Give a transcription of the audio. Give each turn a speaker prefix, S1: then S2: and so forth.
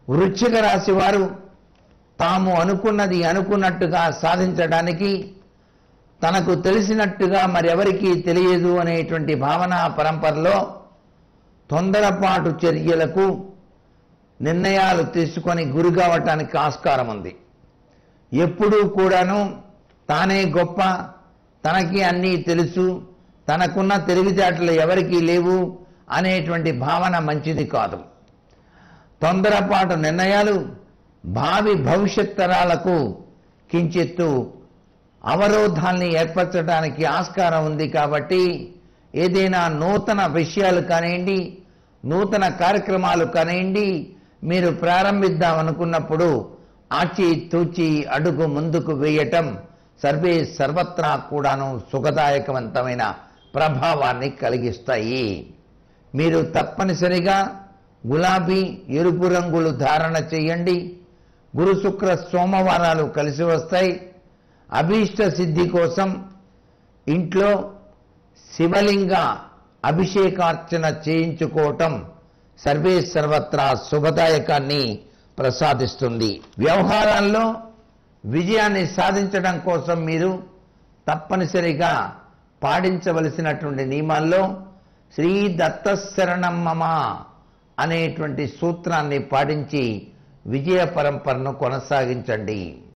S1: వృశ్చిక రాశి వారు తాము అనుకున్నది అనుకున్నట్టుగా సాధించడానికి తనకు తెలిసినట్టుగా మరెవరికీ తెలియదు అనేటువంటి భావన పరంపరలో తొందరపాటు చర్యలకు నిర్ణయాలు తీసుకొని గురి కావటానికి ఆస్కారం ఉంది ఎప్పుడూ కూడాను తానే గొప్ప తనకి అన్నీ తెలుసు తనకున్న తెలివితేటలు ఎవరికీ లేవు అనేటువంటి భావన మంచిది కాదు తొందరపాటు నిర్ణయాలు భావి భవిష్యత్ తరాలకు కించిత్తు అవరోధాల్ని ఏర్పరచడానికి ఆస్కారం ఉంది కాబట్టి ఏదైనా నూతన విషయాలు కానివ్వండి నూతన కార్యక్రమాలు కానివ్వండి మీరు ప్రారంభిద్దాం అనుకున్నప్పుడు ఆచి తూచి అడుగు ముందుకు వేయటం సర్వే సర్వత్రా కూడాను సుఖదాయకవంతమైన ప్రభావాన్ని కలిగిస్తాయి మీరు తప్పనిసరిగా గులాబీ ఎరుపు రంగులు ధారణ చేయండి గురు శుక్ర సోమవారాలు కలిసి వస్తాయి అభీష్ట సిద్ధి కోసం ఇంట్లో శివలింగ అభిషేకార్చన చేయించుకోవటం సర్వే సర్వత్రా శుభదాయకాన్ని ప్రసాదిస్తుంది వ్యవహారాల్లో విజయాన్ని సాధించడం కోసం మీరు తప్పనిసరిగా పాటించవలసినటువంటి నియమాల్లో శ్రీ దత్తశరణం మమ అనేటువంటి సూత్రాన్ని పాటించి విజయ పరంపరను కొనసాగించండి